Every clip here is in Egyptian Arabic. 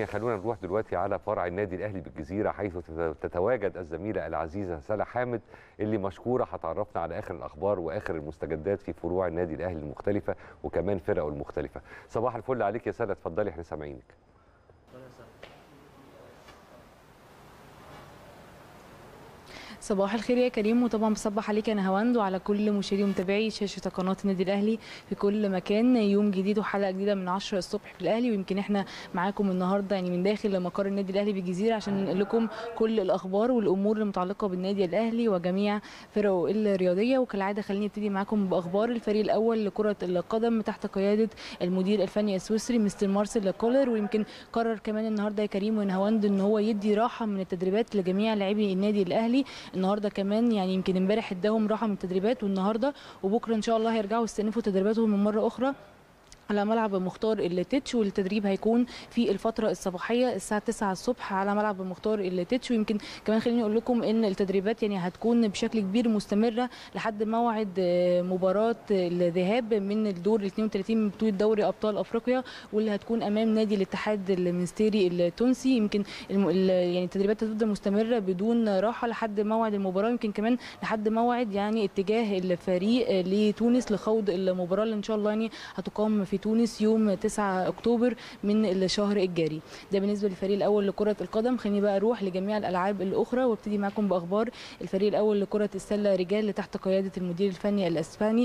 خلونا نروح دلوقتي على فرع النادي الاهلي بالجزيره حيث تتواجد الزميله العزيزه سلا حامد اللي مشكوره هتعرفنا على اخر الاخبار واخر المستجدات في فروع النادي الاهلي المختلفه وكمان فرقه المختلفه صباح الفل عليك يا سلا اتفضلي احنا سامعينك صباح الخير يا كريم وطبعا بصبح عليك انا هواند وعلى كل مشاهدي ومتابعي شاشه قناه النادي الاهلي في كل مكان يوم جديد وحلقه جديده من 10 الصبح في الاهلي ويمكن احنا معاكم النهارده يعني من داخل مقر النادي الاهلي بالجزيره عشان ننقل لكم كل الاخبار والامور المتعلقه بالنادي الاهلي وجميع فرقه الرياضيه وكالعاده خليني ابتدي معاكم باخبار الفريق الاول لكره القدم تحت قياده المدير الفني السويسري مستر مارسيل كولر ويمكن قرر كمان النهارده يا كريم ونهاوند ان هو يدي راحه من التدريبات لجميع لاعبي النادي الاهلي النهارده كمان يعني يمكن امبارح اداهم راحه من التدريبات والنهارده وبكره ان شاء الله هيرجعوا يستأنفوا تدريباتهم من مره اخرى على ملعب مختار التتش والتدريب هيكون في الفتره الصباحيه الساعه 9 الصبح على ملعب مختار التتش ويمكن كمان خليني اقول لكم ان التدريبات يعني هتكون بشكل كبير مستمره لحد موعد مباراه الذهاب من الدور ال 32 من بطوله دوري ابطال افريقيا واللي هتكون امام نادي الاتحاد المنستيري التونسي يمكن يعني التدريبات هتفضل مستمره بدون راحه لحد موعد المباراه يمكن كمان لحد موعد يعني اتجاه الفريق لتونس لخوض المباراه اللي ان شاء الله يعني هتقام في تونس يوم 9 اكتوبر من الشهر الجاري ده بالنسبه للفريق الاول لكره القدم خليني بقى اروح لجميع الالعاب الاخرى وابتدي معاكم باخبار الفريق الاول لكره السله رجال تحت قياده المدير الفني الاسباني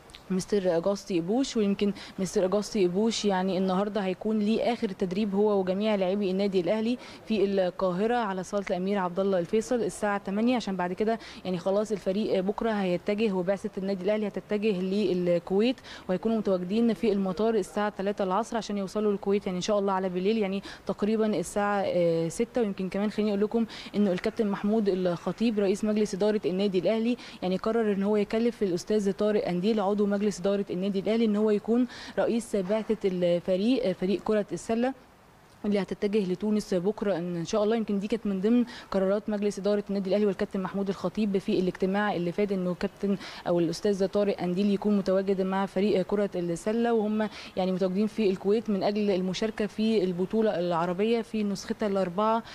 مستر اجاستي ابوش ويمكن مستر اجاستي ابوش يعني النهارده هيكون ليه اخر تدريب هو وجميع لاعبي النادي الاهلي في القاهره على صاله الامير عبد الله الفيصل الساعه 8 عشان بعد كده يعني خلاص الفريق بكره هيتجه وبعثه النادي الاهلي هتتجه للكويت وهيكونوا متواجدين في المطار الساعه 3 العصر عشان يوصلوا الكويت يعني ان شاء الله على بالليل يعني تقريبا الساعه 6 ويمكن كمان خليني اقول لكم انه الكابتن محمود الخطيب رئيس مجلس اداره النادي الاهلي يعني قرر ان هو يكلف الاستاذ طارق انديل عضو مجلس اداره النادي الاهلي ان هو يكون رئيس بعثه الفريق فريق كره السله اللي هتتجه لتونس بكره ان شاء الله يمكن دي كانت من ضمن قرارات مجلس اداره النادي الاهلي والكابتن محمود الخطيب في الاجتماع اللي فات انه كابتن او الاستاذ طارق انديل يكون متواجد مع فريق كره السله وهم يعني متواجدين في الكويت من اجل المشاركه في البطوله العربيه في نسختها ال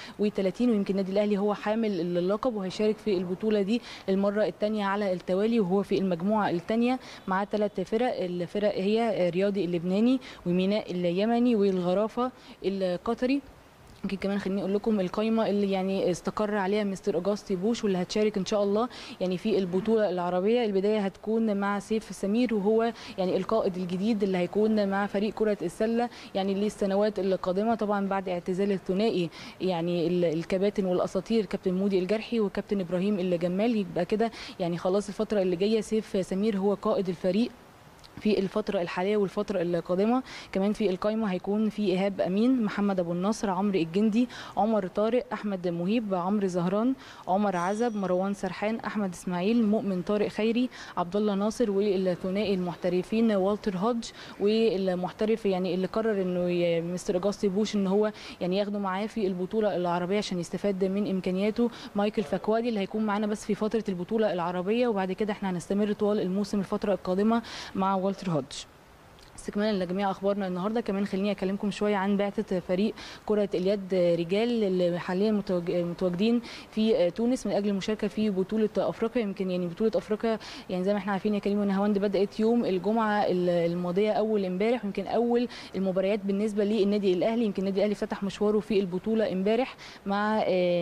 34 ويمكن النادي الاهلي هو حامل اللقب وهيشارك في البطوله دي للمره الثانيه على التوالي وهو في المجموعه الثانيه مع ثلاث فرق الفرق هي رياضي اللبناني وميناء اليمني والغرافه القطري يمكن كمان خليني اقول لكم القائمه اللي يعني استقر عليها مستر اجاستي بوش واللي هتشارك ان شاء الله يعني في البطوله العربيه البدايه هتكون مع سيف سمير وهو يعني القائد الجديد اللي هيكون مع فريق كره السله يعني للسنوات القادمه طبعا بعد اعتزال الثنائي يعني الكباتن والاساطير كابتن مودي الجرحي وكابتن ابراهيم الجمال يبقى كده يعني خلاص الفتره اللي جايه سيف سمير هو قائد الفريق في الفترة الحالية والفترة القادمة كمان في القائمة هيكون في إيهاب أمين محمد أبو النصر عمرو الجندي عمر طارق أحمد مهيب عمرو زهران عمر عزب مروان سرحان أحمد إسماعيل مؤمن طارق خيري عبد الله ناصر والثنائي المحترفين والتر هودج والمحترف يعني اللي قرر إنه مستر أجاستي بوش إن هو يعني ياخده معاه في البطولة العربية عشان يستفاد من إمكانياته مايكل فكوادي اللي هيكون معانا بس في فترة البطولة العربية وبعد كده احنا هنستمر طوال الموسم الفترة القادمة مع والتر هودج استكمالا لجميع اخبارنا النهارده كمان خليني اكلمكم شويه عن بعثه فريق كره اليد رجال اللي حاليا متواجدين في تونس من اجل المشاركه في بطوله افريقيا يمكن يعني بطوله افريقيا يعني زي ما احنا عارفين يا كريم ونهاوند بدات يوم الجمعه الماضيه اول امبارح يمكن اول المباريات بالنسبه للنادي الاهلي يمكن النادي الاهلي فتح مشواره في البطوله امبارح مع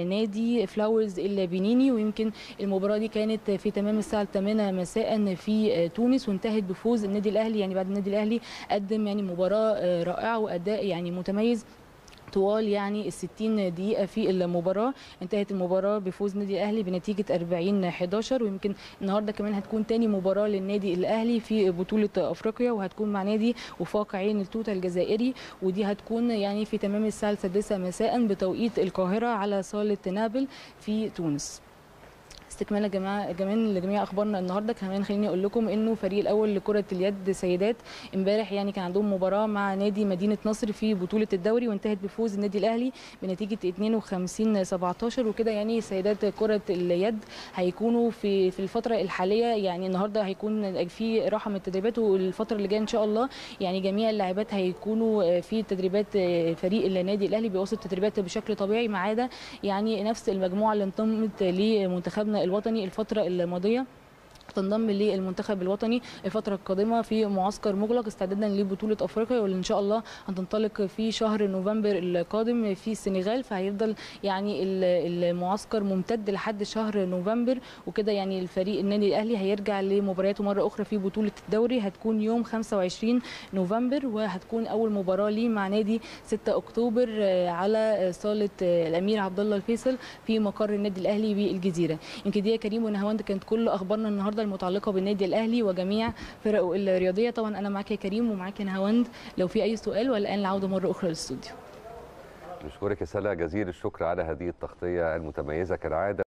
نادي فلاورز البنيني ويمكن المباراه دي كانت في تمام الساعه 8 مساء في تونس وانتهت بفوز النادي الاهلي يعني بعد النادي الاهلي قدم يعني مباراه رائعه واداء يعني متميز طوال يعني ال 60 دقيقة في المباراة انتهت المباراة بفوز النادي الأهلي بنتيجة 40 11 ويمكن النهارده كمان هتكون تاني مباراة للنادي الأهلي في بطولة أفريقيا وهتكون مع نادي وفاق عين التوتة الجزائري ودي هتكون يعني في تمام الساعة السادسة مساء بتوقيت القاهرة على صالة نابل في تونس استكمالا جماعة كمان لجميع اخبارنا النهارده كمان خليني اقول لكم انه فريق الاول لكره اليد سيدات امبارح يعني كان عندهم مباراه مع نادي مدينه نصر في بطوله الدوري وانتهت بفوز النادي الاهلي بنتيجه 52 17 وكده يعني سيدات كره اليد هيكونوا في في الفتره الحاليه يعني النهارده هيكون في راحه من التدريبات والفتره اللي جايه ان شاء الله يعني جميع اللاعبات هيكونوا في تدريبات فريق النادي الاهلي بيواصل التدريبات بشكل طبيعي ما عدا يعني نفس المجموعه اللي انضمت لمنتخبنا الوطني الفتره الماضيه تنضم للمنتخب الوطني الفترة القادمة في معسكر مغلق استعدادا لبطولة افريقيا واللي ان شاء الله هتنطلق في شهر نوفمبر القادم في السنغال فهيفضل يعني المعسكر ممتد لحد شهر نوفمبر وكده يعني الفريق النادي الاهلي هيرجع لمبارياته مرة اخرى في بطولة الدوري هتكون يوم 25 نوفمبر وهتكون اول مباراة ليه مع نادي 6 اكتوبر على صالة الامير عبد الله الفيصل في مقر النادي الاهلي بالجزيرة يمكن دي يا كريم ونهاوند كانت كل اخبارنا النهارده المتعلقه بالنادي الاهلي وجميع فرقه الرياضيه طبعا انا معاك يا كريم ومعاك يا نهاوند لو في اي سؤال والان العوده مره اخرى للاستوديو نشكرك يا سلا جزيل الشكر على هذه التغطيه المتميزه كالعاده